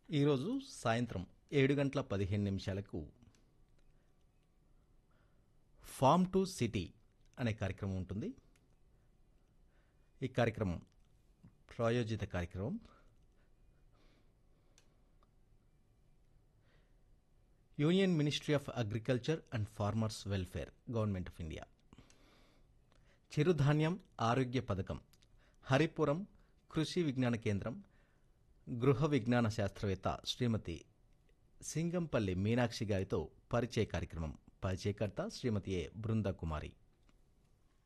ఈరోజు సాయంత్రం ఏడు గంటల పదిహేను నిమిషాలకు ఫామ్ టు సిటీ అనే కార్యక్రమం ఉంటుంది ఈ కార్యక్రమం ప్రాయోజిత కార్యక్రమం union ministry of agriculture and farmers welfare government of India చిరుధాన్యం ఆరోగ్య పథకం హరిపురం కృషి విజ్ఞాన కేంద్రం గృహ విజ్ఞాన శాస్త్రవేత్త శ్రీమతి సింగంపల్లి మీనాక్షి గారితో పరిచయ కార్యక్రమం పరిచయకర్త శ్రీమతి ఏ బృందా కుమారి